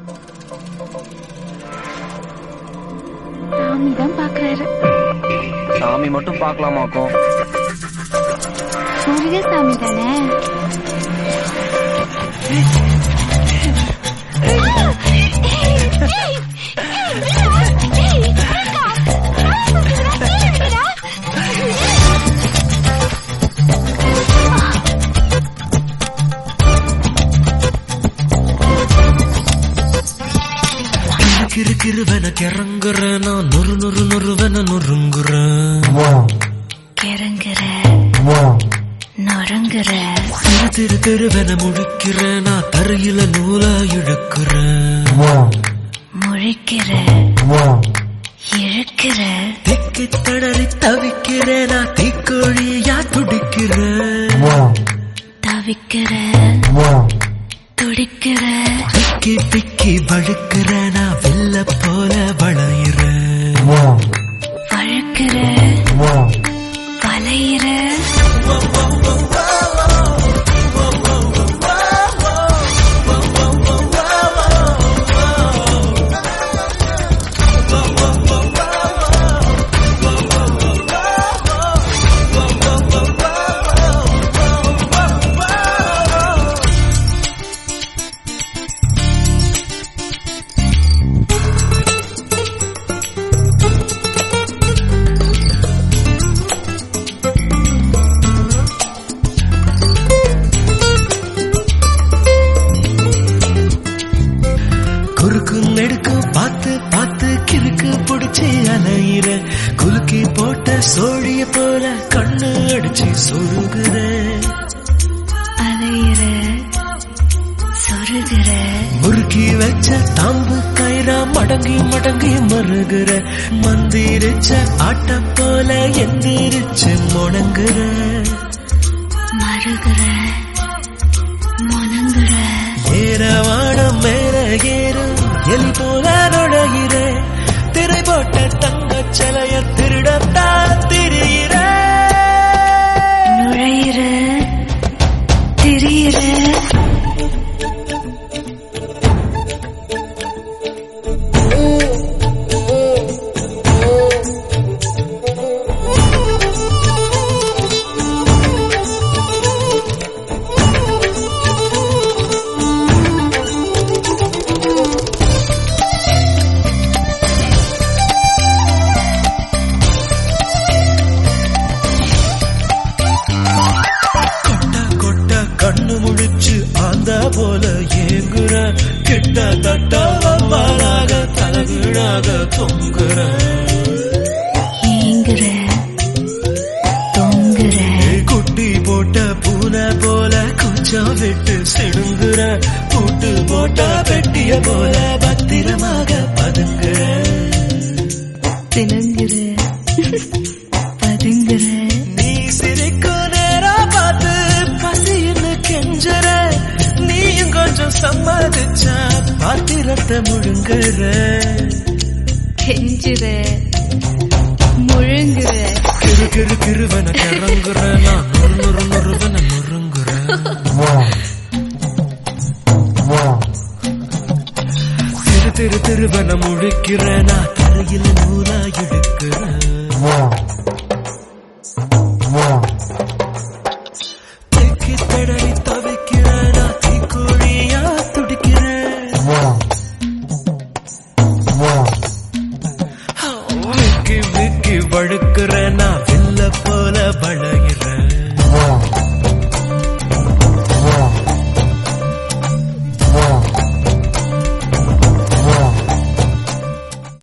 சாமி தான் பாக்குறாரு சாமி மட்டும் பார்க்கலாமாக்கும் முருகசாமி தானே கிரு கிருவன கிறங்குற நான் நொறு நொறு நொறுவன நொறுங்குறேன் கிறங்குற நொறுங்குற திரு திரு திருவன முழிக்கிற நான் தரையில நூலா இழுக்கிறேன் முழிக்கிற இழுக்கிற திக்கி தடறி தவிக்கிற நான் தீக்கோழியா துடிக்கிறேன் தவிக்கிற துடிக்கிற பிக்கி பிக்கி வழுக்கிற நான் வெள்ள போல வளையிறேன் வழுக்கிற வளையிற குறுக்கு நெடுக்கு பார்த்து பார்த்து கிறுக்கு பிடிச்சி அலையிற குலுக்கி போட்ட சோழிய போல கண்ணு அடிச்சு சொருகுற அலையிற சொருகிற முறுக்கி வச்ச தாம்பு கயிறா மடங்கி மடங்கி மருகுற மந்திரிச்ச ஆட்ட போல எந்திரிச்சு முடங்குற மறுகிற முனங்குற ஏறவாடம் மேல ஏறும் எலி போல நுழையிற திரை போட்ட தங்க சிலைய திருடத்தான் திரியிற நுழையிற திரியிற கொட்ட கொட்ட கண்ணு முழிச்சு ஆந்த போல ஏங்குற கிட்ட தட்ட வவ்வாலாக தலகீழாக தொங்குற ஏங்குற தொங்குற குட்டி போட்ட பூனை போல கொஞ்சம் விட்டு சிடுங்குற பூட்டு போட்ட பெட்டிய போல பத்திரமாக பதுங்குற திணங்குற பதுங்குற நீ சிரிக்கும் நேரம் பார்த்து பசின்னு கெஞ்சுற நீயும் கொஞ்சம் சம்மதிச்சா பாத்திரத்தை முழுங்குற கெஞ்சுற முழுங்குற கிரு கிரு கிருவன கிறங்குற நான் நொறு நொறு நொறுவன நொறுங்குற திரு திரு திருவன முழிக்கிற நான் தரையில் நூலா இழுக்கிறேன்